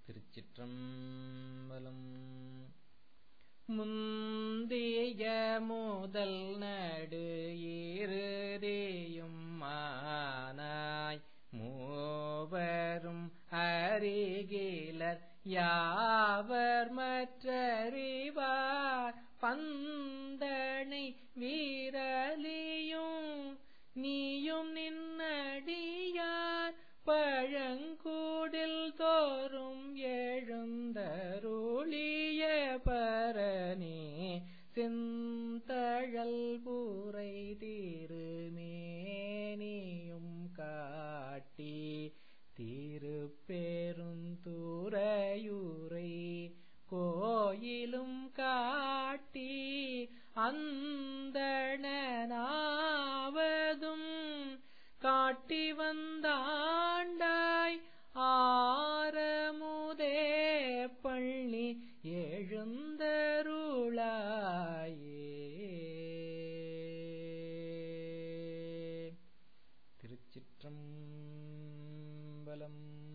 திருச்சிற்றம்பலம் முந்திய முதல் நடு இருதேயும் மானாய் மூவரும் அருகிலர் யாவர் மற்றறிவார் பந்தனை வீரலியும் நீயும் நின்னடியார் பழங்கூடில் தோறும் எழுந்தருளிய பரனே செந்தழல் பூரை திருமேனியும் காட்டி திருப்பெருந்துறையூரை கோயிலும் காட்டி அந்தணனாவதும் காட்டி வந்தாண்டாய் ஆரமுதே பள்ளி எழுந்தருளாயே திருச்சிற்றம்பலம்